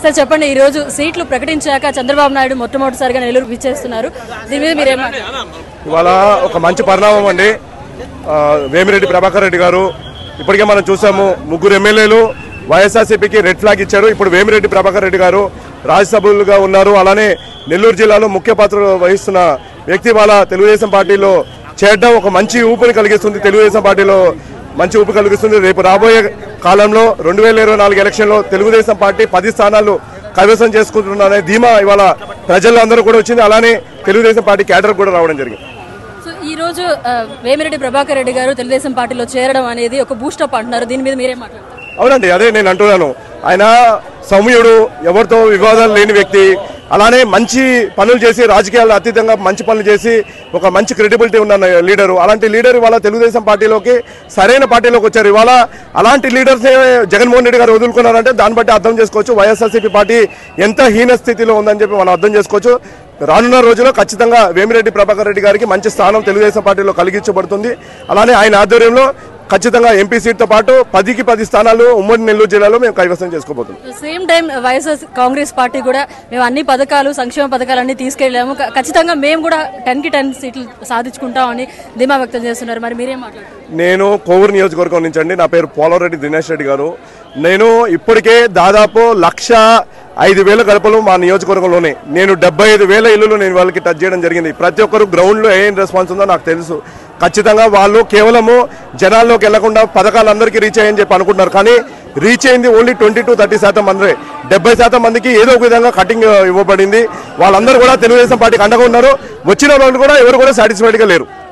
sir చెప్పండి ఈ రోజు సీట్లు ప్రకటించాక చంద్రబాబు నాయుడు మొట్టమొదటిసారిగా నెల్లూరు విచ్చేస్తున్నారు దీని మీద మీరేమంటారు ఇవాళ ఒక మంచి పరిణామం అండి ఆ, వేమిరెడ్డి ప్రభాకర్ రెడ్డి గారు ఇప్పటికే మనం చూసాము ముగ్గురు ఎమ్మెల్యేలు వైఎస్ఆర్సీపీకి రెడ్ ఫ్లాగ్ ఇచ్చారు ఇప్పుడు వేమిరెడ్డి ప్రభాకర్ రెడ్డి గారు రాజ్యసభలుగా ఉన్నారు అలానే నెల్లూరు జిల్లాలో ముఖ్య పాత్ర వహిస్తున్న వ్యక్తి వాళ్ళ తెలుగుదేశం పార్టీలో చేరడం ఒక మంచి ఊపిరి కలిగిస్తుంది తెలుగుదేశం పార్టీలో మంచి ఊపి కలిగిస్తుంది రేపు రాబోయే కాలంలో రెండు వేల ఇరవై నాలుగు ఎలక్షన్లో తెలుగుదేశం పార్టీ పది స్థానాలు కైవసం చేసుకుంటున్నారనే ధీమా ఇవాళ ప్రజలందరూ కూడా వచ్చింది అలానే తెలుగుదేశం పార్టీ క్యాడర్ కూడా రావడం జరిగింది సో ఈ రోజు ఆ, వేమిరెడ్డి ప్రభాకర్ రెడ్డి గారు తెలుగుదేశం పార్టీలో చేరడం అనేది ఒక బూస్టప్ అంటున్నారు దీని మీద మీరేం మాట్లాడతారు అవునండి అదే నేను అంటున్నాను ఆయన సౌమ్యుడు ఎవరితో వివాదాలు లేని వ్యక్తి అలానే మంచి పనులు చేసి రాజకీయాల్లో అతీతంగా మంచి పనులు చేసి ఒక మంచి క్రెడిబిలిటీ ఉన్న లీడరు అలాంటి లీడర్ ఇవాళ తెలుగుదేశం పార్టీలోకి సరైన పార్టీలోకి వచ్చారు ఇవాళ అలాంటి లీడర్స్ జగన్మోహన్ రెడ్డి గారు వదులుకున్నారంటే దాన్ని బట్టి అర్థం చేసుకోవచ్చు వైఎస్ఆర్సీపీ పార్టీ ఎంత హీన స్థితిలో ఉందని చెప్పి మనం అర్థం చేసుకోవచ్చు రానున్న రోజుల్లో ఖచ్చితంగా వేమిరెడ్డి ప్రభాకర్ రెడ్డి గారికి మంచి స్థానం తెలుగుదేశం పార్టీలో కలిగించబడుతుంది అలానే ఆయన ఆధ్వర్యంలో ఖచ్చితంగా ఎంపీ సీట్తో పాటు పదికి పది స్థానాలు ఉమ్మడి నెల్లూరు జిల్లాలో మేము కైవసం చేసుకోబోతున్నాం same time YSR Congress party కూడా మేము అన్ని పథకాలు సంక్షేమ పథకాలన్నీ తీసుకెళ్ళాము క- ఖచ్చితంగా మేము కూడా టెన్ కి టెన్ సీట్లు సాధించుకుంటామని ధీమా వ్యక్తం చేస్తున్నారు మరి మీరేం మాట్లాడారు నేను కోవూరు నియోజకవర్గం నుంచి అండి నా పేరు పోలవరెడ్డి దినేష్ రెడ్డి గారు నేను ఇప్పటికే దాదాపు లక్ష ఐదు వేల గడపలు మా నియోజకవర్గంలోనే నేను డెబ్బై ఐదు వేల ఇల్లులు నేను వాళ్ళకి టచ్ చేయడం జరిగింది ప్రతి ఒక్కరు గ్రౌండ్లో ఏం రెస్పాన్స్ ఉందో నాకు తెలుసు ఖచ్చితంగా వాళ్ళు కేవలము జనాల్లోకి వెళ్లకుండా పథకాలు అందరికీ రీచ్ అయ్యని చెప్పి అనుకుంటున్నారు కానీ రీచ్ అయింది ఓన్లీ ట్వంటీ టు థర్టీ శాతం మంది డెబ్బై శాతం మందికి ఏదో ఒక విధంగా కటింగ్ ఇవ్వబడింది వాళ్ళందరూ కూడా తెలుగుదేశం పార్టీకి అండగా ఉన్నారు వచ్చిన వాళ్ళు కూడా ఎవరు కూడా సాటిస్ఫైడ్గా లేరు